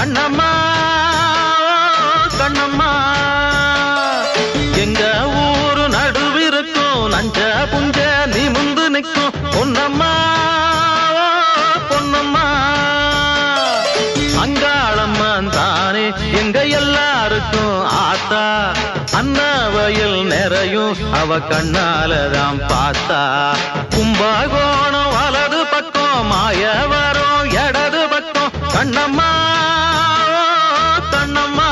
கண்ணம்மா கண்ணம்மா எங்க ஊரு நடுவிருக்கும் நஞ்ச புஞ்ச நிமிந்து நிற்கும் பொன்னம்மா பொன்னம்மா அங்காளம்மா தானே எங்க எல்லாருக்கும் ஆத்தா அண்ண வயல் நிறையும் அவ கண்ணாலதான் பார்த்தா கும்பகோணம் வலது பக்கம் மாயவரம் இடது பக்கம் கண்ணம்மா கண்ணம்மா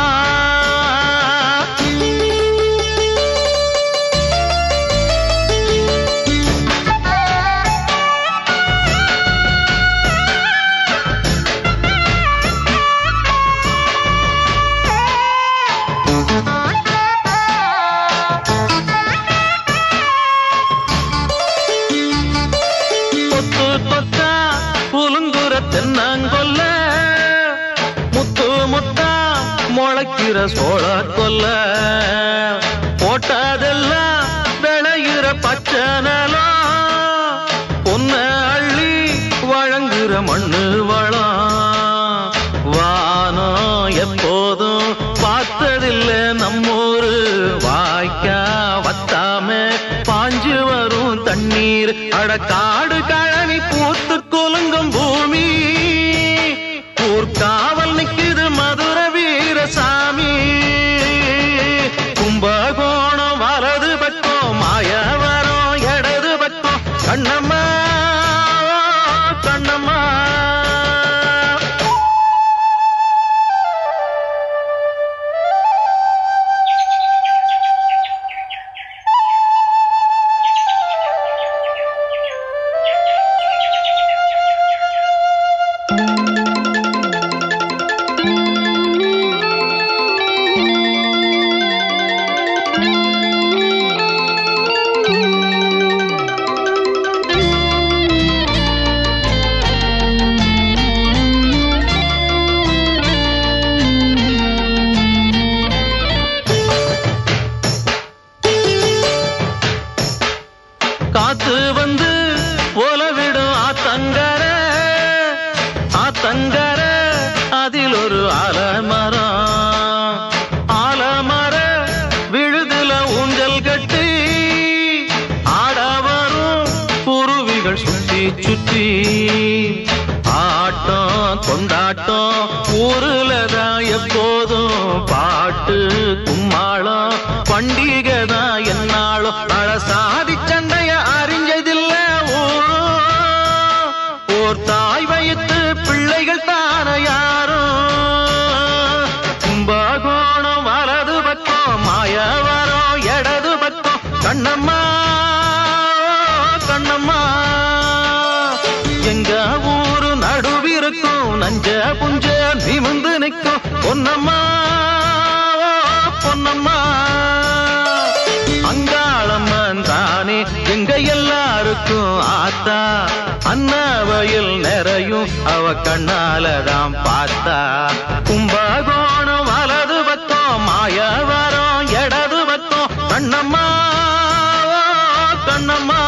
தொத்து தொத்தா புலுங்குற தென்னங்கொல்ல முத்து முத்தா முளைக்கிற சோழ கொல்ல போட்டதெல்லாம் விளையிற பச்சை நிலம் பொன்ன அள்ளி வழங்குற மண்ணு வளம் வானம் எப்போதும் பார்த்ததில்ல நம்மூரு வாய்க்கா வத்தாம பாஞ்சு வரும் தண்ணீர் அடக்காடு கழனி பூத்து குலுங்கும் பூமி ஊர்காவல் நிக்குது மதுர வீரசாமி கும்பகோணம் வலது பக்கம் மாயவரம் இடது பக்கம் கண்ணம்மா கண்ணம்மா காத்து வந்து ஓலவிடும் ஆத்தங்கர ஆத்தங்கர அதில் ஒரு ஆலமரம் ஆலமர விழுதுல ஊஞ்சல் கட்டி ஆட வரும் குருவிகள் சுற்றி சுற்றி ஆட்டம் கொண்டாட்டம் ஊருல தான் எப்போதும் பாட்டு கும்மாளம் பண்டிகை தான் என்னாலும் அழ சாதி சண்டைய அறிஞ்சதில்ல ஊரும் ஓர் தாய் வயிற்று பிள்ளைகள் தான யாரும் கும்பகோணம் வலது பக்கம் மாயவரம் இடது பக்கம் கண்ணம்மா கண்ணம்மா எங்க ஊரு நடுவிருக்கும் நஞ்ச புஞ்ச நிமிந்து நிற்கும் பொன்னம்மா பொன்னம்மா அங்காளம்மன் தானே எங்க எல்லாருக்கும் ஆத்தா அண்ண வயல் நிறையும் அவ கண்ணாலதான் பார்த்தா கும்பகோணம் வலது பக்கம் மாயவரம் இடது பக்கம் கண்ணம்மா கண்ணம்மா